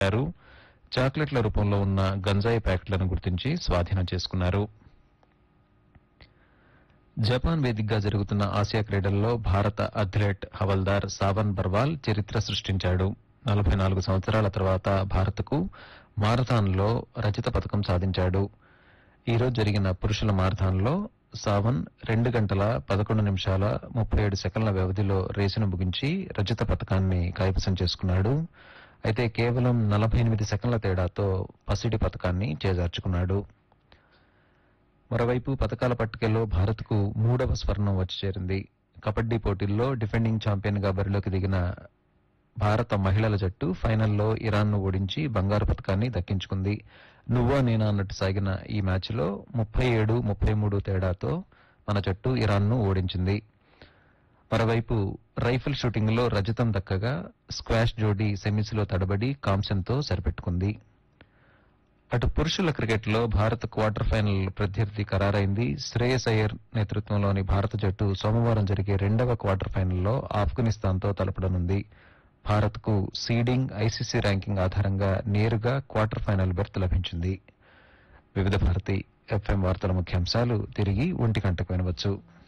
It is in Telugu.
చేశారు చాక్లెట్ల రూపంలో ఉన్న గంజాయి ప్యాకెట్లను గుర్తించి స్వాధీనం చేసుకున్నారు జపాన్ వేదికగా జరుగుతున్న ఆసియా క్రీడల్లో భారత అథ్లెట్ హవల్దార్ సావన్ బర్వాల్ చరిత్ర సృష్టించాడు నలభై నాలుగు సంవత్సరాల తర్వాత భారత్కు మారథాన్లో రజత పథకం సాధించాడు ఈ రోజు జరిగిన పురుషుల మారథాన్లో సావన్ రెండు గంటల పదకొండు నిమిషాల ముప్పై ఏడు సెకండ్ల వ్యవధిలో రేసును ముగించి రజత పథకాన్ని కైవసం చేసుకున్నాడు అయితే కేవలం నలభై ఎనిమిది సెకండ్ల తేడాతో పసిడి పథకాన్ని చేజార్చుకున్నాడు మరోవైపు పథకాల పట్టికలో భారత్కు మూడవ స్వర్ణం వచ్చి చేరింది కబడ్డీ పోటీల్లో డిఫెండింగ్ ఛాంపియన్ గా బరిలోకి దిగిన భారత మహిళల జట్టు ఫైనల్లో ఇరాన్ను ఓడించి బంగారు పథకాన్ని దక్కించుకుంది నువ్వా నేనా అన్నట్టు సాగిన ఈ మ్యాచ్లో ముప్పై ఏడు ముప్పై మూడు తేడాతో మన జట్టు ఇరాన్ను ఓడించింది మరోవైపు రైఫిల్ షూటింగ్ లో రజతం దక్కగా స్క్వాష్ జోడీ సెమీస్ లో తడబడి కాంస్యంతో సరిపెట్టుకుంది అటు పురుషుల క్రికెట్లో భారత్ క్వార్టర్ ఫైనల్ ప్రత్యర్థి ఖరారైంది శ్రేయస్ అయ్యర్ నేతృత్వంలోని భారత జట్టు సోమవారం జరిగే రెండవ క్వార్టర్ ఫైనల్లో ఆఫ్ఘనిస్తాన్తో తలపడనుంది భారత్కు సీడింగ్ ఐసీసీ ర్యాంకింగ్ ఆధారంగా నేరుగా క్వార్టర్ ఫైనల్ బెర్త్ లభించింది వివిధ భారతి ఎఫ్ఎం వార్తల ముఖ్యాంశాలు తిరిగి ఒంటి గంటకు వినవచ్చు